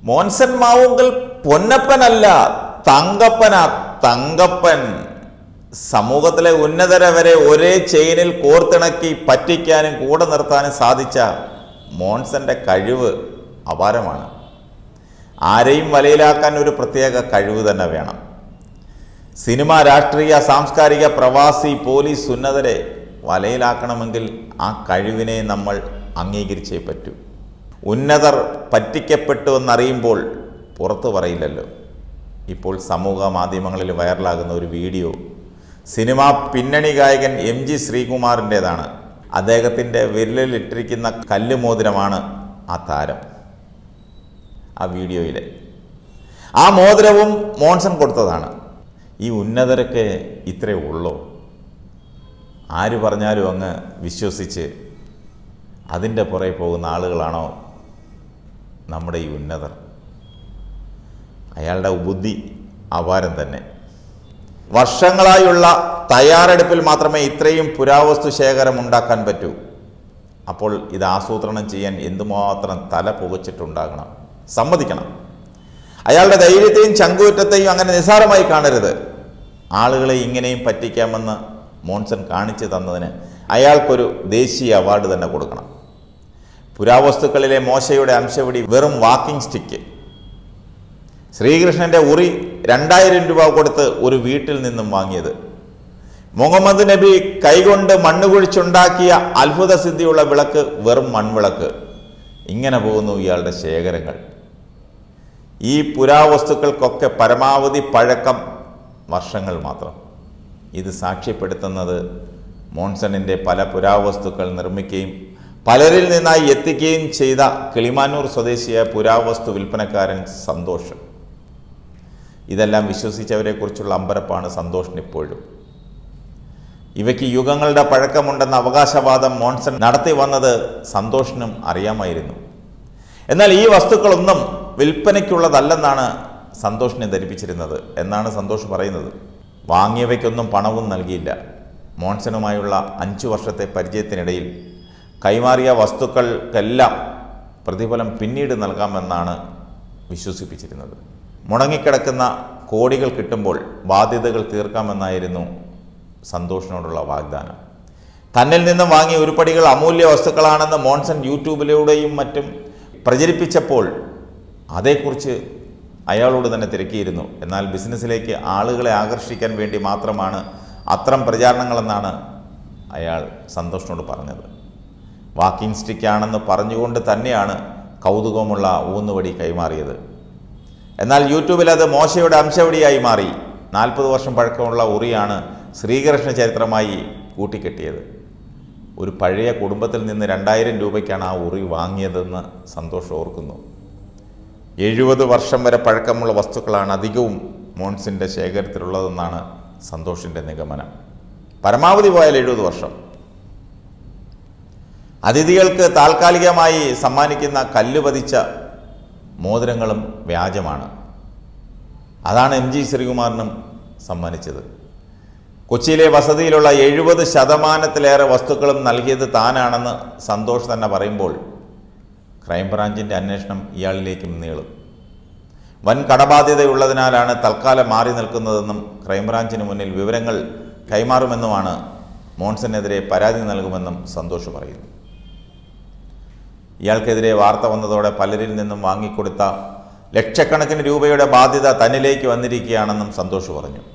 മോൻസൻ മാവുങ്കൽ പൊന്നപ്പനല്ല തങ്കപ്പനാ തങ്കപ്പൻ സമൂഹത്തിലെ ഉന്നതരെ വരെ ഒരേ ചെയിനിൽ കോർത്തിണക്കി പറ്റിക്കാനും കൂടെ നിർത്താനും സാധിച്ച മോൺസന്റെ കഴിവ് അപാരമാണ് ആരെയും വലയിലാക്കാൻ ഒരു പ്രത്യേക കഴിവ് തന്നെ വേണം സിനിമ രാഷ്ട്രീയ സാംസ്കാരിക പ്രവാസി പോലീസ് ഉന്നതരെ വലയിലാക്കണമെങ്കിൽ ആ കഴിവിനെ നമ്മൾ അംഗീകരിച്ചേ പറ്റൂ ഉന്നതർ പറ്റിക്കപ്പെട്ടു എന്നറിയുമ്പോൾ പുറത്തു പറയില്ലല്ലോ ഇപ്പോൾ സമൂഹ മാധ്യമങ്ങളിൽ വൈറലാകുന്ന ഒരു വീഡിയോ സിനിമാ പിന്നണി ഗായകൻ എം ജി ശ്രീകുമാറിൻ്റേതാണ് അദ്ദേഹത്തിൻ്റെ വിരലിലിട്ടിരിക്കുന്ന കല്ലുമോതിരമാണ് ആ താരം ആ വീഡിയോയിലെ ആ മോതിരവും മോൺസൺ കൊടുത്തതാണ് ഈ ഉന്നതരൊക്കെ ഇത്രയേ ഉള്ളൂ ആര് പറഞ്ഞാലും അങ്ങ് വിശ്വസിച്ച് അതിൻ്റെ പുറകെ പോകുന്ന ആളുകളാണോ നമ്മുടെ ഈ ഉന്നതർ അയാളുടെ ബുദ്ധി അപാരം തന്നെ വർഷങ്ങളായുള്ള തയ്യാറെടുപ്പിൽ മാത്രമേ ഇത്രയും പുരാവസ്തു ശേഖരം ഉണ്ടാക്കാൻ പറ്റൂ അപ്പോൾ ഇത് ആസൂത്രണം ചെയ്യാൻ എന്തുമാത്രം തല പുകച്ചിട്ടുണ്ടാകണം സമ്മതിക്കണം അയാളുടെ ധൈര്യത്തെയും ചങ്കൂറ്റത്തെയും അങ്ങനെ നിസ്സാരമായി കാണരുത് ആളുകളെ ഇങ്ങനെയും പറ്റിക്കാമെന്ന് മോൺസൺ കാണിച്ചു തന്നതിന് അയാൾക്കൊരു ദേശീയ അവാർഡ് തന്നെ കൊടുക്കണം പുരാവസ്തുക്കളിലെ മോശയുടെ അംശവിടി വെറും വാക്കിംഗ് സ്റ്റിക്ക് ശ്രീകൃഷ്ണന്റെ ഉറി രണ്ടായിരം രൂപ കൊടുത്ത് ഒരു വീട്ടിൽ നിന്നും വാങ്ങിയത് മുഹമ്മദ് നബി കൈകൊണ്ട് മണ്ണ് കുഴിച്ചുണ്ടാക്കിയ അത്ഭുത സിദ്ധിയുള്ള വിളക്ക് വെറും മൺവിളക്ക് ഇങ്ങനെ പോകുന്നു ഇയാളുടെ ശേഖരങ്ങൾ ഈ പുരാവസ്തുക്കൾക്കൊക്കെ പരമാവധി പഴക്കം വർഷങ്ങൾ മാത്രം ഇത് സാക്ഷ്യപ്പെടുത്തുന്നത് മോൺസണിൻ്റെ പല പുരാവസ്തുക്കൾ നിർമ്മിക്കുകയും പലരിൽ നിന്നായി എത്തിക്കുകയും ചെയ്ത കിളിമാനൂർ സ്വദേശിയായ പുരാവസ്തു വിൽപ്പനക്കാരൻ സന്തോഷ് ഇതെല്ലാം വിശ്വസിച്ചവരെക്കുറിച്ചുള്ള അമ്പരപ്പാണ് സന്തോഷിന് ഇപ്പോഴും ഇവയ്ക്ക് യുഗങ്ങളുടെ പഴക്കമുണ്ടെന്ന അവകാശവാദം മോൺസൺ നടത്തി വന്നത് സന്തോഷിനും അറിയാമായിരുന്നു എന്നാൽ ഈ വസ്തുക്കളൊന്നും വിൽപ്പനയ്ക്കുള്ളതല്ലെന്നാണ് സന്തോഷിനെ ധരിപ്പിച്ചിരുന്നത് എന്നാണ് സന്തോഷ് പറയുന്നത് വാങ്ങിയവയ്ക്കൊന്നും പണവും നൽകിയില്ല മോൺസണുമായുള്ള അഞ്ചു വർഷത്തെ പരിചയത്തിനിടയിൽ കൈമാറിയ വസ്തുക്കൾക്കെല്ലാം പ്രതിഫലം പിന്നീട് നൽകാമെന്നാണ് വിശ്വസിപ്പിച്ചിരുന്നത് മുടങ്ങിക്കിടക്കുന്ന കോടികൾ കിട്ടുമ്പോൾ ബാധ്യതകൾ തീർക്കാമെന്നായിരുന്നു സന്തോഷിനോടുള്ള വാഗ്ദാനം തന്നിൽ നിന്നും വാങ്ങിയ ഉരുപ്പടികൾ അമൂല്യ വസ്തുക്കളാണെന്ന് മോൺസൺ യൂട്യൂബിലൂടെയും മറ്റും പ്രചരിപ്പിച്ചപ്പോൾ അതേക്കുറിച്ച് അയാളോട് തന്നെ തിരക്കിയിരുന്നു എന്നാൽ ബിസിനസ്സിലേക്ക് ആളുകളെ ആകർഷിക്കാൻ വേണ്ടി മാത്രമാണ് അത്തരം പ്രചാരണങ്ങളെന്നാണ് അയാൾ സന്തോഷിനോട് പറഞ്ഞത് വാക്കിംഗ് സ്റ്റിക്കാണെന്ന് പറഞ്ഞുകൊണ്ട് തന്നെയാണ് കൗതുകമുള്ള ഊന്നുവടി കൈമാറിയത് എന്നാൽ യൂട്യൂബിൽ അത് മോശയുടെ അംശവടിയായി മാറി നാൽപ്പത് വർഷം പഴക്കമുള്ള ഉറിയാണ് ശ്രീകൃഷ്ണ ചരിത്രമായി കൂട്ടിക്കെട്ടിയത് ഒരു പഴയ കുടുംബത്തിൽ നിന്ന് രണ്ടായിരം രൂപയ്ക്കാണ് ആ ഉറി വാങ്ങിയതെന്ന് സന്തോഷം ഓർക്കുന്നു എഴുപത് വർഷം വരെ പഴക്കമുള്ള വസ്തുക്കളാണ് അധികവും മോൺസിൻ്റെ ശേഖരത്തിലുള്ളതെന്നാണ് സന്തോഷിൻ്റെ നിഗമനം പരമാവധി പോയാൽ എഴുപത് വർഷം അതിഥികൾക്ക് താൽക്കാലികമായി സമ്മാനിക്കുന്ന കല്ല് പതിച്ച മോതിരങ്ങളും വ്യാജമാണ് അതാണ് എം ജി ശ്രീകുമാറിനും സമ്മാനിച്ചത് കൊച്ചിയിലെ വസതിയിലുള്ള എഴുപത് ശതമാനത്തിലേറെ വസ്തുക്കളും നൽകിയത് താനാണെന്ന് സന്തോഷ് തന്നെ പറയുമ്പോൾ ക്രൈംബ്രാഞ്ചിൻ്റെ അന്വേഷണം ഇയാളിലേക്കും നീളും വൻ കടബാധ്യതയുള്ളതിനാലാണ് തൽക്കാലം മാറി നിൽക്കുന്നതെന്നും ക്രൈംബ്രാഞ്ചിന് മുന്നിൽ വിവരങ്ങൾ കൈമാറുമെന്നുമാണ് മോൺസനെതിരെ പരാതി നൽകുമെന്നും സന്തോഷ് പറയുന്നു ഇയാൾക്കെതിരെ വാർത്ത വന്നതോടെ പലരിൽ നിന്നും വാങ്ങിക്കൊടുത്ത ലക്ഷക്കണക്കിന് രൂപയുടെ ബാധ്യത തന്നിലേക്ക് വന്നിരിക്കുകയാണെന്നും സന്തോഷ് പറഞ്ഞു